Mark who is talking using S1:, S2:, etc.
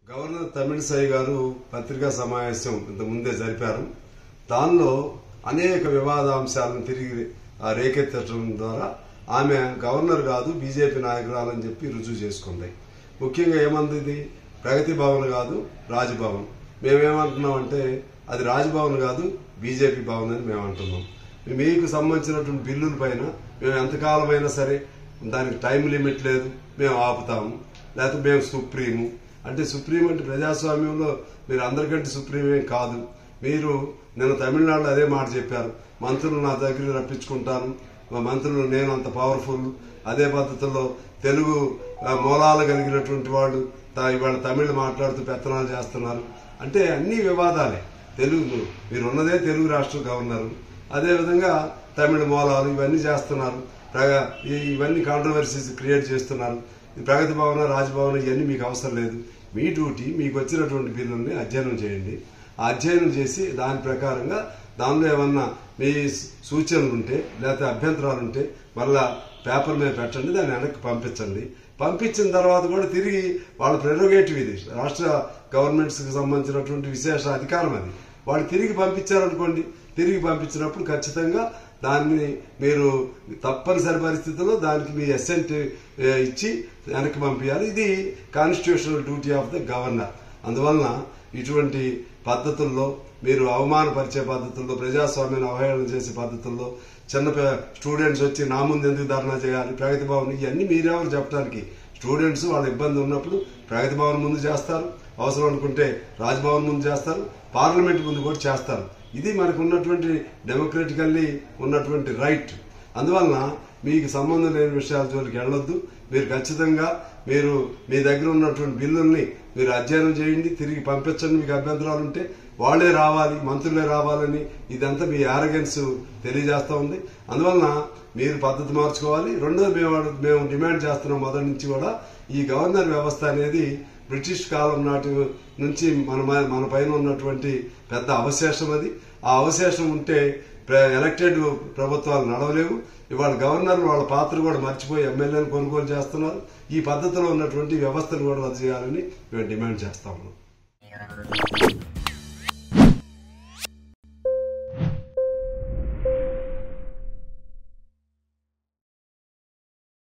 S1: governor Tamilisai గారు పత్రికా సమావేశం ఇంత ముందే జరిపారు దానిలో అనేక వివాదాంశాలను తిరిగి ఆ, రేకెత్తడం ద్వారా ఆమె గవర్నర్ కాదు బీజేపీ నాయకురాలని చెప్పి రుజువు చేసుకుంది ముఖ్యంగా ఏమంది ఇది ప్రగతి భవన్ కాదు రాజ్భవన్ మేమేమంటున్నామంటే అది రాజ్భవన్ కాదు బీజేపీ భవన్ అని మేము అంటున్నాం మీకు సంబంధించినటువంటి బిల్లుల పైన మేము ఎంతకాలమైనా సరే దానికి టైం లిమిట్ లేదు మేము ఆపుతాము లేకపోతే మేము సుప్రీము అంటే సుప్రీం అంటే ప్రజాస్వామ్యంలో మీరు అందరికంటే సుప్రీమే కాదు మీరు నేను తమిళనాడులో అదే మాట చెప్పారు మంత్రులు నా దగ్గర రప్పించుకుంటాను మా మంత్రులు నేను అంత పవర్ఫుల్ అదే పద్ధతిలో తెలుగు ఆ, మూలాలు కలిగినటువంటి వాళ్ళు తా- ఇవాళ తమిళ్ మాట్లాడుతూ పెత్తనాలు చేస్తున్నారు అంటే అన్ని వివాదాలే తెలుగు మీరున్నదే తెలుగు రాష్ట్ర గవర్నర్ అదేవిధంగా తమిళ మూలాలు ఇవన్నీ చేస్తున్నారు ప్రగ- ఈ- ఇవన్నీ కాంట్రవర్సీస్ క్రియేట్ చేస్తున్నారు ఈ ప్రగతి భవన రాజభవన ఇవన్నీ మీకు అవసరం లేదు మీ డ్యూటీ మీకు వచ్చినటువంటి బిల్లుల్ని అధ్యయనం చేయండి ఆ అధ్యయనం చేసి దాని ప్రకారంగా దానిలో ఏమన్నా మీ సూచనలు ఉంటే లేకపోతే అభ్యంతరాలు ఉంటే మళ్ళా పేపర్ మీద పెట్టండి దాన్ని వెనక్కి పంపించండి పంపించిన తర్వాత కూడా తిరిగి వాళ్ళ ప్రెరోగేటివ్ ఇది రాష్ట్ర గవర్నమెంట్స్ కి సంబంధించినటువంటి విశేష అధికారం అది వాళ్ళు తిరిగి పంపించారనుకోండి తిరిగి పంపించినప్పుడు ఖచ్చితంగా దాన్ని మీరు తప్పనిసరి పరిస్థితుల్లో దానికి మీ అసెంట్ ఇచ్చి వెనక్కి పంపించాలి ఇది constitutional duty of the governor అందువలన ఇటువంటి పద్ధతుల్లో మీరు అవమానపరిచే పద్ధతుల్లో ప్రజాస్వామ్యాన్ని అవహేళన చేసే పద్ధతుల్లో చిన్న పి- స్టూడెంట్స్ వచ్చి నా ముందు ఎందుకు ధర్నా చేయాలి ప్రగతి భవన్ ఇవన్నీ మీరెవరు చెప్పడానికి స్టూడెంట్స్ వాళ్ళ ఇబ్బంది ఉన్నప్పుడు ప్రగతి భవన్ ముందు చేస్తారు అవసరం అనుకుంటే రాజ్భవన్ ముందు చేస్తారు పార్లమెంట్ ముందు కూడా చేస్తారు ఇది మనకు ఉన్నటువంటి డెమోక్రటికల్లీ ఉన్నటువంటి రైట్ అందువలన మీకు సంబంధం లేని విషయాల జోలికి వెళ్ళొద్దు మీరు ఖచ్చితంగా మీరు మీ దగ్గర ఉన్నటువంటి బిల్లుల్ని మీరు అధ్యయనం చేయండి తిరిగి పంపించండి మీకు అభ్యంతరాలు ఉంటే వాళ్ళే రావాలి మంత్రులే రావాలని ఇదంతా మీ ఆరగెన్స్ తెలియజేస్తా ఉంది అందువలన మీరు పద్ధతి మార్చుకోవాలి రెండోది మేము మేము డిమాండ్ చేస్తున్నాం మొదటి నుంచి కూడా ఈ గవర్నర్ వ్యవస్థ అనేది బ్రిటిష్ కాలం నాటి నుంచి మన మ- మన పైన ఉన్నటువంటి పెద్ద అవశేషం అది ఆ అవశేషం ఉంటే ప్ర- ఎలక్టెడ్ ప్రభుత్వాలు నడవలేవు ఇవాళ గవర్నర్లు వాళ్ళ పాత్ర కూడా మర్చిపోయి ఎమ్మెల్యేలు కొనుగోలు చేస్తున్నారు ఈ పద్ధతిలో ఉన్నటువంటి వ్యవస్థను కూడా రద్దు చేయాలని మేము డిమాండ్ చేస్తా ఉన్నాం